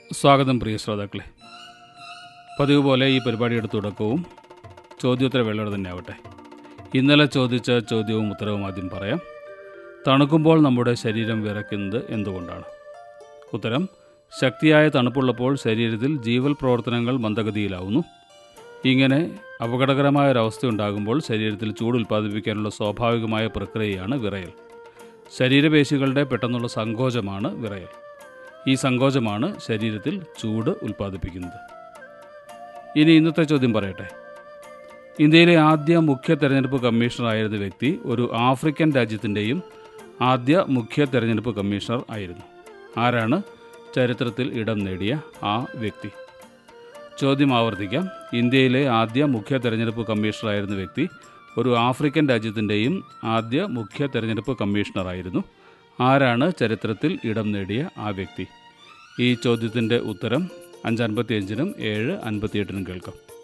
സ്വാഗതം പ്രിയ ശ്രോതാക്കളെ പതിവ് പോലെ ഈ പരിപാടിയുടെ തുടക്കവും ചോദ്യോത്തര വേളയുടെ തന്നെ ആവട്ടെ ഇന്നലെ ചോദിച്ച ചോദ്യവും ഉത്തരവും ആദ്യം പറയാം തണുക്കുമ്പോൾ നമ്മുടെ ശരീരം വിറയ്ക്കുന്നത് എന്തുകൊണ്ടാണ് ഉത്തരം ശക്തിയായ തണുപ്പുള്ളപ്പോൾ ശരീരത്തിൽ ജീവൽ പ്രവർത്തനങ്ങൾ മന്ദഗതിയിലാവുന്നു ഇങ്ങനെ അപകടകരമായ ഒരവസ്ഥ ഉണ്ടാകുമ്പോൾ ശരീരത്തിൽ ചൂട് ഉൽപ്പാദിപ്പിക്കാനുള്ള സ്വാഭാവികമായ പ്രക്രിയയാണ് വിറയൽ ശരീരപേശികളുടെ പെട്ടെന്നുള്ള സങ്കോചമാണ് വിറയൽ ഈ സങ്കോചമാണ് ശരീരത്തിൽ ചൂട് ഉൽപ്പാദിപ്പിക്കുന്നത് ഇനി ഇന്നത്തെ ചോദ്യം പറയട്ടെ ഇന്ത്യയിലെ ആദ്യ മുഖ്യ തെരഞ്ഞെടുപ്പ് കമ്മീഷണറായിരുന്ന വ്യക്തി ഒരു ആഫ്രിക്കൻ രാജ്യത്തിൻ്റെയും ആദ്യ മുഖ്യ തെരഞ്ഞെടുപ്പ് കമ്മീഷണർ ആയിരുന്നു ആരാണ് ചരിത്രത്തിൽ ഇടം നേടിയ ആ വ്യക്തി ചോദ്യം ആവർത്തിക്കാം ഇന്ത്യയിലെ ആദ്യ മുഖ്യ തെരഞ്ഞെടുപ്പ് കമ്മീഷണറായിരുന്ന വ്യക്തി ഒരു ആഫ്രിക്കൻ രാജ്യത്തിൻ്റെയും ആദ്യ മുഖ്യ തെരഞ്ഞെടുപ്പ് കമ്മീഷണറായിരുന്നു ആരാണ് ചരിത്രത്തിൽ ഇടം നേടിയ ആ വ്യക്തി ഈ ചോദ്യത്തിൻ്റെ ഉത്തരം അഞ്ച് അൻപത്തിയഞ്ചിനും ഏഴ് അൻപത്തിയെട്ടിനും കേൾക്കാം